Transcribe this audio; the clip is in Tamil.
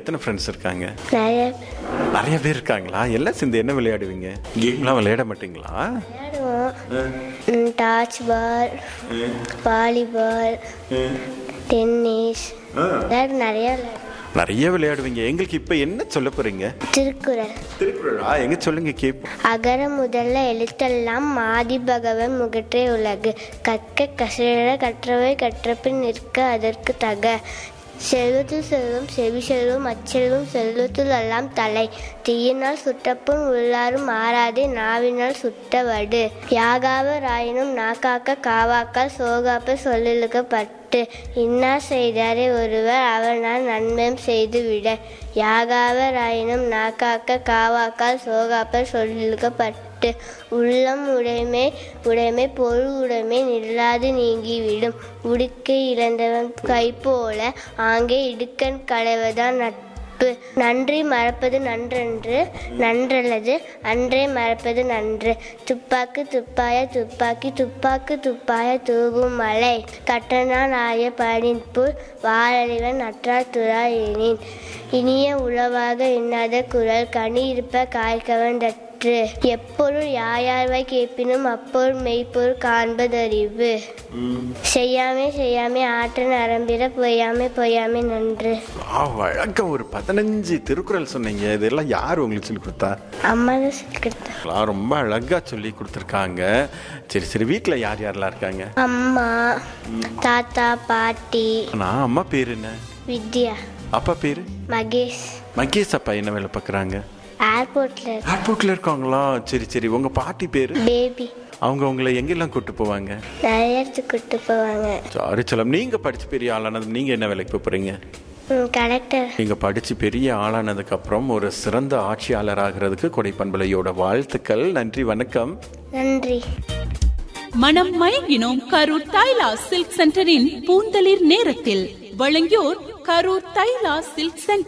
எத்தனை ஃப்ரெண்ட்ஸ் இருக்காங்க நிறைய நிறைய பேர் இருக்காங்களா எல்லாம் சேர்ந்து என்ன விளையாடுவீங்க கேம்லாம் விளையாட மாட்டீங்களா விளையாடுவோம் டாச் பால் வாலிபால் டென்னிஸ் விளையாடு நிறைய விளையாடுவோம் நிறைய விளையாடுவீங்க எங்களுக்கு இப்போ என்ன சொல்ல போறீங்க திருக்குறள் திருக்குறளா எங்க சொல்லுங்க கேட்போம் அகர முதல்ல எழுத்தெல்லாம் ஆதி பகவன் முகற்றே உலகு கற்க கசட கற்றவை கற்றபின் நிற்க அதற்கு தக செல்வத்தில் செல்வம் செவி செல்வம் அச்செல்வம் செல்வத்தில் எல்லாம் தலை தீயினால் சுட்டப்புண் உள்ளாரும் மாறாதே நாவினால் சுட்ட வடு யாகாவர் ஆயினும் நாக்காக்க காவாக்கால் சோகாப்ப சொல்லிழுக்கப்பட்டு இன்னார் செய்தாரே ஒருவர் அவனால் நன்மையும் செய்துவிட யாகாவர் ஆயினும் நாக்காக்க காவாக்கால் சோகாப்ப சொல்லிழுக்கப்பட்டு உள்ளம் உடைமை உடைமை பொருள் உடைமை நில்லாது நீங்கிவிடும் உடுக்கை இழந்தவன் கை போல ஆங்கே இடுக்கண் களைவதான் நட்பு நன்றி மறப்பது நன்றன்று நன்றல்லது அன்றே மறப்பது நன்று துப்பாக்கு துப்பாய துப்பாக்கி துப்பாக்கு துப்பாய தூவும் மலை கட்டணான் ஆய பணிப்புள் வாழறிவன் அற்றார் துறா எனின் இனிய உளவாக எண்ணாத குரல் கனி இருப்ப காய்கவன் தற்று எப்பொருள் யாயார்வாய் கேட்பினும் அப்பொருள் மெய்ப்பொருள் காண்பதறிவு செய்யாமே செய்யாமே ஆற்ற நரம்பிட பொய்யாமே பொய்யாமே நன்று ஆ, அழகா ஒரு பதினஞ்சு திருக்குறள் சொன்னீங்க இதெல்லாம் யார் உங்களுக்கு சொல்லி கொடுத்தா அம்மா தான் சொல்லிக் கொடுத்தா எல்லாம் ரொம்ப அழகா சொல்லி கொடுத்துருக்காங்க சரி சரி வீட்டில் யார் யாரெல்லாம் இருக்காங்க அம்மா தாத்தா பாட்டி நான் அம்மா பேர் என்ன வித்யா அப்பா பேர் மகேஷ் மகேஷ் அப்பா என்ன வேலை பார்க்குறாங்க ஏர்போர்ட்ல ஏர்போர்ட்ல இருக்காங்களா சரி சரி உங்க பாட்டி பேரு பேபி அவங்க உங்களை எங்கெல்லாம் கூட்டு போவாங்க நிறைய இடத்துக்கு கூட்டு போவாங்க சாரி செல்லம் நீங்க படிச்சு பெரிய ஆளானது நீங்க என்ன வேலைக்கு போப் போறீங்க கலெக்டர் நீங்க படிச்சு பெரிய ஆளானதுக்கு அப்புறம் ஒரு சிறந்த ஆட்சியாளர் ஆகிறதுக்கு கொடைப்பண்பலையோட வாழ்த்துக்கள் நன்றி வணக்கம் நன்றி மனம் மயங்கினோம் கரூர் தைலா சில்க் சென்டரின் பூந்தளிர் நேரத்தில் வழங்கியோர் கரூர் தைலா சில்க் சென்டர்